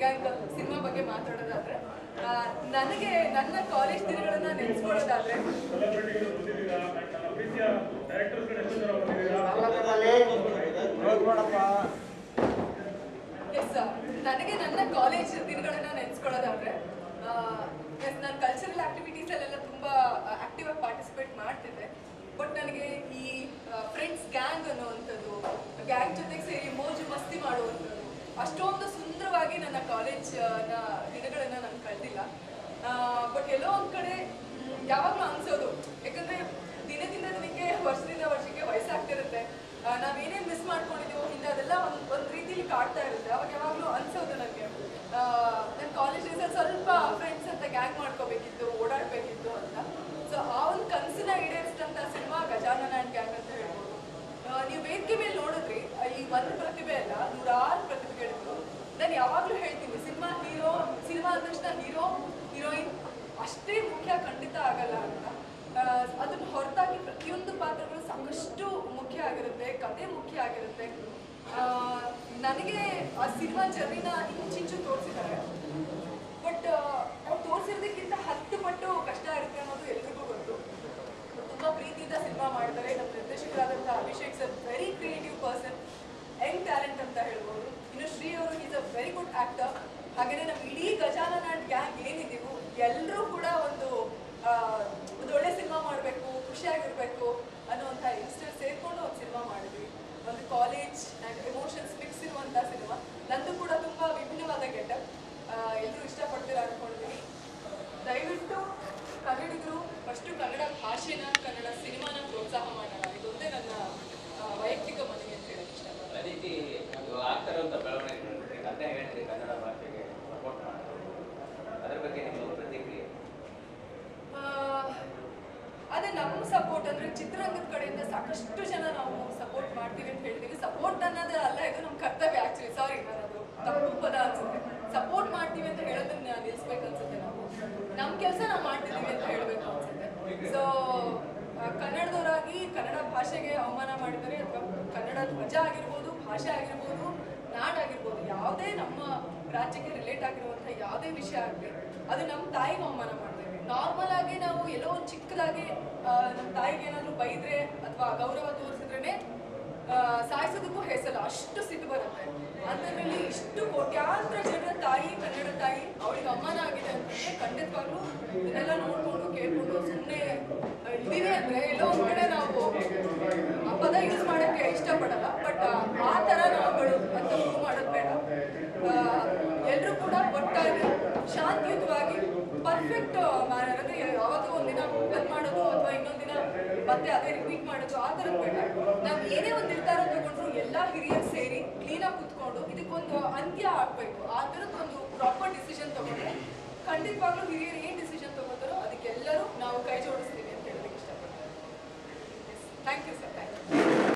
gang cinema ಬಗ್ಗೆ ಮಾತಾಡೋದಾದ್ರೆ ಆ, ನನಗೆ ನನ್ನ ಕಾಲೇಜ್ ದಿನಗಳನ್ನ ನೆನೆಸ್ಕೊಳ್ಳೋದಾದ್ರೆ ಎಸ್ ನನಗೆ ನನ್ನ ಕಾಲೇಜ್ ದಿನಗಳನ್ನ ನೆನೆಸ್ಕೊಳ್ಳೋದಾದ್ರೆ ಎಸ್ ನಾನು ಕಲ್ಚರಲ್ ಆಕ್ಟಿವಿಟೀಸಲ್ಲೆಲ್ಲ ತುಂಬ ಆಕ್ಟಿವ್ ಆಗಿ ಪಾರ್ಟಿಸಿಪೇಟ್ ಮಾಡ್ತಿದ್ದೆ ಬಟ್ ನನಗೆ ಈ ಫ್ರೆಂಡ್ಸ್ ಗ್ಯಾಂಗ್ ಅನ್ನುವಂಥದ್ದು ಗ್ಯಾಂಗ್ ಜೊತೆಗೆ ಸೇರಿ ಮೋಜು ಮಸ್ತಿ ಮಾಡುವಂಥದ್ದು ಅಷ್ಟೊಂದು ಸುಂದರವಾಗಿ ನನ್ನ ಕಾಲೇಜ್ ನ ದಿನಗಳನ್ನ ನಾನು ಕಳೆದಿಲ್ಲ ಬಟ್ ಎಲ್ಲೋ ಒಂದು ಕಡೆ ಮ್, ಯಾವಾಗ್ಲೂ ಅನ್ಸೋದು ಯಾಕಂದ್ರೆ ದಿನದಿಂದ ದಿನಕ್ಕೆ ವರ್ಷದಿಂದ ವರ್ಷಕ್ಕೆ ವಯಸ್ಸಾಗ್ತಿರುತ್ತೆ ಆ, ನಾವೇನೇನ್ ಮಿಸ್ ಮಾಡ್ಕೊಂಡಿದ್ದೀವೋ ಹಿಂದೆ ಅದೆಲ್ಲ ಒಂದು ಒಂದು ರೀತಿಲಿ ಕಾಡ್ತಾ ಇರುತ್ತೆ ಅವಾಗ ಯಾವಾಗಲೂ ಅನ್ಸೋದು ನನಗೆ ನನ್ನ ಕಾಲೇಜ್ ಡೇಸಲ್ಲಿ ಸ್ವಲ್ಪ ಫ್ರೆಂಡ್ಸ್ ಅಂತ ಗ್ಯಾಂಗ್ ಮಾಡ್ಕೋಬೇಕಿತ್ತು ಓಡಾಡಬೇಕಿತ್ತು ಅಂತ ಸೊ ಆ ಒಂದು ಕನಸನ್ನ ಈಡೇರಿಸಿದಂಥ ಸಿನಿಮಾ ಗಜಾನನ ಆ್ಯಂಡ್ ಗ್ಯಾಂಗ್ ಅಂತ ಹೇಳ್ಬೋದು ಆ, ನೀವು ವೇದಿಕೆ ಮೇಲೆ ನೋಡಿದ್ರಿ ಆ, ಈ ಒಂದು ಪ್ರತಿಭೆ ಅಲ್ಲ ನೂರಾರು ಪ್ರತಿಭೆಗಳಿದ್ರು ನಾನು ಯಾವಾಗಲೂ ಹೇಳ್ತೀನಿ ಸಿನಿಮಾ ಹೀರೋ ಸಿನಿಮಾ ಅಂದ ತಕ್ಷಣ ಹೀರೋ ಹೀರೋಯಿನ್ ಅಷ್ಟೇ ಮುಖ್ಯ ಖಂಡಿತ ಆಗಲ್ಲ ಅಂತ ಆ, ಅದನ್ನ ಹೊರತಾಗಿ ಪ್ರತಿಯೊಂದು ಪಾತ್ರಗಳು ಸಾಕಷ್ಟು ಮುಖ್ಯ ಆಗಿರುತ್ತೆ ಕತೆ ಮುಖ್ಯ ಆಗಿರುತ್ತೆ ಆ, ನನಗೆ ಆ ಸಿನಿಮಾ ಜರ್ನಿನ ಇಂಚಿಂಚು ತೋರಿಸಿದ್ದಾರೆ ಬಟ್ ಅವ್ರು ತೋರಿಸಿರೋದಕ್ಕಿಂತ ಹತ್ತು ಪಟ್ಟು ಕಷ್ಟ ಇರುತ್ತೆ ಅನ್ನೋದು ಎಲ್ರಿಗೂ ಗೊತ್ತು ತುಂಬಾ ಪ್ರೀತಿಯಿಂದ ಸಿನಿಮಾ ಮಾಡ್ತಾರೆ ನಮ್ಮ ನಿರ್ದೇಶಕರಾದಂಥ Abhishek sir very creative person young talent ಅಂತ ಹೇಳ್ಬೋದು ಇನ್ನು ಶ್ರೀ ಅವರು is a very good actor ಹಾಗೆಯೇ ನಮ್ಮ ಇಡೀ ಗಜಾನನ ಆ್ಯಂಡ್ ಗ್ಯಾಂಗ್ ಏನಿದ್ದೀವು ಎಲ್ಲರೂ ಕೂಡ ಒಂದು ಆ, ಒಂದು ಒಳ್ಳೆ ಸಿನಿಮಾ ಮಾಡಬೇಕು ಖುಷಿಯಾಗಿರ್ಬೇಕು ಅನ್ನೋಂಥ ಇನ್ಸ್ಟೆಂಟ್ ಸೇರ್ಕೊಂಡು ಒಂದು ಸಿನಿಮಾ ಮಾಡಿದ್ವಿ ಒಂದು ಕಾಲೇಜ್ ಆ್ಯಂಡ್ ಎಮೋಷನ್ಸ್ ಮಿಕ್ಸ್ ಇರುವಂಥ ಸಿನಿಮಾ ನಂದು ಕೂಡ ತುಂಬ ವಿಭಿನ್ನವಾದ ಗೆಟಪ್ ಎಲ್ಲರೂ ಇಷ್ಟಪಡ್ತೀರ ಅನ್ಕೊಂಡಿದ್ದೀನಿ ದಯವಿಟ್ಟು ಕನ್ನಡಿಗರು ಫಸ್ಟು ಕನ್ನಡ ಭಾಷೆನ ಕನ್ನಡ ಸಿನಿಮಾನ ಪ್ರೋತ್ಸಾಹ ಮಾಡೋಣ ಇದೊಂದೇ ನನ್ನ ಆ, ವೈಯಕ್ತಿಕ ಮನವಿ ಅಂತ ಹೇಳಕ್ ಇಷ್ಟಪಡ್ತೀನಿ ಅದೇ ರೀತಿ ಅದು ಆಗ್ತಿರುವಂಥ ಬೆಳವಣಿಗೆ ನೋಡಿದ್ರೆ ಅದೇ ಹೇಳಿದ್ರೆ ಕನ್ನಡ ಭಾಷೆಗೆ ಸಪೋರ್ಟ್ ಮಾಡೋದು ಅದ್ರ ಬಗ್ಗೆ ನಿಮ್ಮ ಪ್ರತಿಕ್ರಿಯೆ ಆ, ಅದೇ ನಮ್ಮ ಸಪೋರ್ಟ್ ಅಂದ್ರೆ ಚಿತ್ರರಂಗದ ಕಡೆಯಿಂದ ಸಾಕಷ್ಟು ಜನ ನಾವು ಸಪೋರ್ಟ್ ಮಾಡ್ತೀವಿ ಅಂತ ಹೇಳ್ತೀವಿ ಸಪೋರ್ಟ್ ಅನ್ನೋದು ಅಲ್ಲ ಇದು ನಮ್ಮ ಕರ್ತವ್ಯ ಆಕ್ಚುಲಿ ಸಾರಿ ನಾನು ಅದು ತಪ್ಪು ಪದ ಅನ್ಸುತ್ತೆ ಸಪೋರ್ಟ್ ಮಾಡ್ತೀವಿ ಅಂತ ಹೇಳೋದನ್ನ ನಿಲ್ಲಿಸ್ಬೇಕು ಅನ್ಸುತ್ತೆ ನಾವು ನಮ್ಮ ಕೆಲಸ ನಾವು ಮಾಡ್ತಿದ್ದೀವಿ ಅಂತ ಹೇಳಬೇಕು ಅನ್ಸುತ್ತೆ ಸೊ ಕನ್ನಡದವರಾಗಿ ಕನ್ನಡ ಭಾಷೆಗೆ ಅವಮಾನ ಮಾಡಿದರೆ ಅಥವಾ ಕನ್ನಡ ಧ್ವಜ ಆಗಿರ್ಬೋದು ಭಾಷೆ ಆಗಿರ್ಬೋದು ನಾಡಾಗಿರ್ಬೋದು ಯಾವುದೇ ನಮ್ಮ ರಾಜ್ಯಕ್ಕೆ ರಿಲೇಟ್ ಆಗಿರುವಂಥ ಯಾವುದೇ ವಿಷಯ ಆಗಲಿ ಅದು ನಮ್ಮ ತಾಯಿಗೆ ಅವಮಾನ ಮಾಡ್ತೇವೆ ನಾರ್ಮಲ್ ಆಗಿ ನಾವು ಎಲ್ಲೋ ಒಂದು ಚಿಕ್ಕದಾಗಿ ಆ, ನಮ್ಮ ತಾಯಿಗೆ ಏನಾದರೂ ಬೈದ್ರೆ ಅಥವಾ ಗೌರವ ತೋರಿಸಿದ್ರೇನೆ ಸಾಯಿಸೋದಕ್ಕೂ ಹೆಸರು ಅಷ್ಟು ಸಿಟ್ಟು ಬರುತ್ತೆ ಅಂಥದ್ರಲ್ಲಿ ಇಷ್ಟು ಕೋಟ್ಯಾಂತರ ಜನರ ತಾಯಿ ಕನ್ನಡ ತಾಯಿ ಅವಳಿಗೆ ಅವಮಾನ ಆಗಿದೆ ಅಂತಂದ್ರೆ ಖಂಡಿತವಾಗ್ಲೂ ಇದನ್ನೆಲ್ಲ ನೋಡ್ಕೊಂಡು ಕೇಳ್ಕೊಂಡು ಸುಮ್ಮನೆ ಇದೀವಿ ಅಂದ್ರೆ ಎಲ್ಲೋ ಒಂದ್ ಕಡೆ ನಾವು ಆ ಪದ ಯೂಸ್ ಮಾಡಕ್ಕೆ ಇಷ್ಟಪಡಲ್ಲ ಬಟ್ ಆ ಥರ ನಾವುಗಳು ಅಂತ ಪ್ರೂವ್ ಮಾಡೋದು ಬೇಡ ಎಲ್ಲರೂ ಕೂಡ ಒಟ್ಟಾಗಿ ಶಾಂತಿಯುತವಾಗಿ ಪರ್ಫೆಕ್ಟ್ ಮ್ಯಾನರ್ ಅಂದ್ರೆ ಯಾವತ್ತೋ ಒಂದಿನ ಬಂದ್ ಮಾಡೋದು ಅಥವಾ ಇನ್ನೊಂದ್ ದಿನ ಮತ್ತೆ ಅದೇ ರಿಪೀಟ್ ಮಾಡೋದು ಆ ಥರದ್ದು ಬೇಡ ನಾವು ಏನೇ ಒಂದು ನಿರ್ಧಾರ ತಗೊಂಡ್ರು ಎಲ್ಲ ಹಿರಿಯರು ಸೇರಿ ಕ್ಲೀನಾಗಿ ಕುತ್ಕೊಂಡು ಇದಕ್ಕೊಂದು ಅಂತ್ಯ ಆಗ್ಬೇಕು ಆ ಥರದ್ದು ಒಂದು ಪ್ರಾಪರ್ ಡಿಸಿಷನ್ ತಗೊಂಡ್ರೆ ಖಂಡಿತವಾಗ್ಲೂ ಹಿರಿಯರು ಏನ್ ಡಿಸಿಷನ್ ತಗೋತಾರೋ ಅದಕ್ಕೆಲ್ಲರೂ ನಾವು ಕೈ ಜೋಡಿಸ್ತೀವಿ ಅಂತ ಹೇಳೋದಕ್ಕೆ ಇಷ್ಟಪಡ್ತೀನಿ ಥ್ಯಾಂಕ್ ಯು ಸರ್